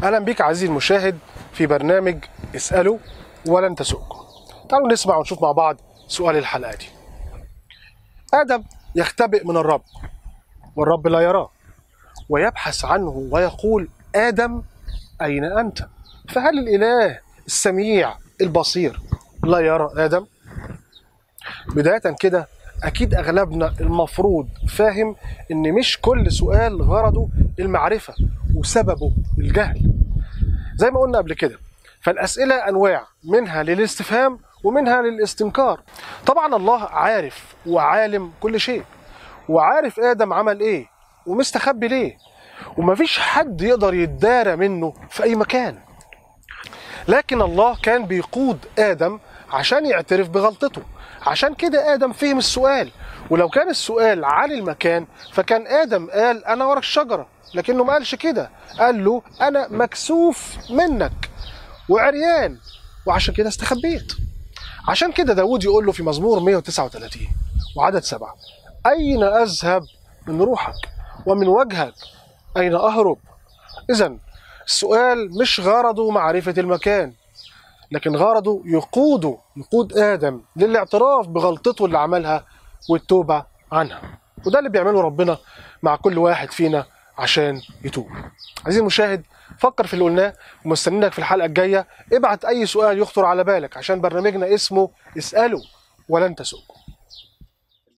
اهلا بك عزيزي المشاهد في برنامج اساله ولن تسؤكم تعالوا نسمع ونشوف مع بعض سؤال الحلقه دي ادم يختبئ من الرب والرب لا يراه ويبحث عنه ويقول ادم اين انت فهل الاله السميع البصير لا يرى ادم بدايه كده اكيد اغلبنا المفروض فاهم ان مش كل سؤال غرضه المعرفه وسببه الجهل زي ما قلنا قبل كده فالاسئله انواع منها للاستفهام ومنها للاستنكار طبعا الله عارف وعالم كل شيء وعارف ادم عمل ايه ومستخبي ليه ومفيش حد يقدر يتدارى منه في اي مكان لكن الله كان بيقود ادم عشان يعترف بغلطته عشان كده ادم فهم السؤال ولو كان السؤال عن المكان فكان ادم قال انا ورا الشجره لكنه ما قالش كده قال له انا مكسوف منك وعريان وعشان كده استخبيت عشان كده داود يقول له في مزمور 139 وعدد سبعة أين أذهب من روحك ومن وجهك أين أهرب إذا السؤال مش غرضه معرفة المكان لكن غرضه يقوده يقود آدم للاعتراف بغلطته اللي عملها والتوبة عنها وده اللي بيعمله ربنا مع كل واحد فينا عشان يتوب عزيزي المشاهد فكر في اللي قلناه ومستنينك في الحلقة الجاية ابعت أي سؤال يخطر على بالك عشان برنامجنا اسمه اسأله ولن تسؤكم